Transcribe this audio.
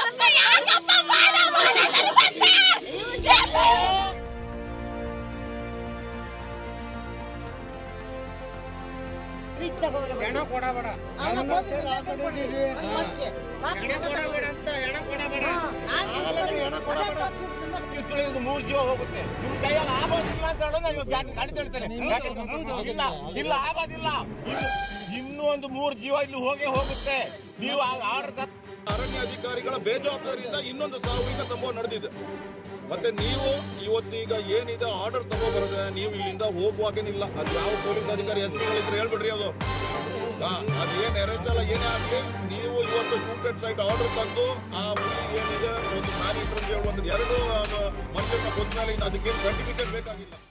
ಯಾಕಪ್ಪ ಮಾಡ ಮಾಡಿದ್ರು ಮತ್ತೆ? ಹೆಣ ಕೊಡಬೇಡ ಹೆಣ ಕೊಡಬೇಡ ಅಂತ ಹೆಣ ಕೊಡಬೇಡ ಇದು ಮೂರು ಜೀವ ಹೋಗುತ್ತೆ ನಿಮ್ ಕೈಯಲ್ಲಿ ಆಗೋದಿಲ್ಲ ಅಂತ ಹೇಳೋದು ನಾನು ಇವತ್ತು ಗಾಡಿ ಗಾಡಿ ತಳ್ತೇನೆ ಯಾಕಂದ್ರೆ ಇಲ್ಲ ಇಲ್ಲ ಆಗೋದಿಲ್ಲ ಇನ್ನು- ಇನ್ನೂ ಒಂದು ಮೂರು ಜೀವ ಇಲ್ಲಿ ಹೋಗೇ ಹೋಗುತ್ತೆ ನೀವು ಆರ್ಡರ್ ಅರಣ್ಯ ಅಧಿಕಾರಿಗಳ ಬೇಜವಾಬ್ದಾರಿಯಿಂದ ಇನ್ನೊಂದು ಸಾಮೂಹಿಕ ಸಂಭವ ನಡೆದಿದೆ ಮತ್ತೆ ನೀವು ಇವತ್ತೀಗ ಏನಿದೆ ಆರ್ಡರ್ ತಗೋಬರದೆ ನೀವು ಇಲ್ಲಿಂದ ಹೋಗುವಾಗೇನಿಲ್ಲ ಅದು ಯಾವ ಪೊಲೀಸ್ ಅಧಿಕಾರಿ ಎಸ್ ಪಿಗಳಿದ್ರೆ ಹೇಳ್ಬಿಡ್ರಿ ಅದು ಹಾ, ಅದು ಏನ್ ಎರೆಚಲ ಏನೇ ಆಗ್ಲಿ ನೀವು ಇವತ್ತು ಶೂಟೆಡ್ ಸೈಟ್ ಆರ್ಡರ್ ತಂದು ಆ ಹುಲಿ ಏನಿದೆ ಒಂದು ಮ್ಯಾನೇಜರ್ ಹೇಳುವಂಥದ್ದು ಎರಡು ಮನುಷ್ಯನ ಬಂದ ಮೇಲೆ ಇನ್ನು ಅದಕ್ಕೇನು ಸರ್ಟಿಫಿಕೇಟ್ ಬೇಕಾಗಿಲ್ಲ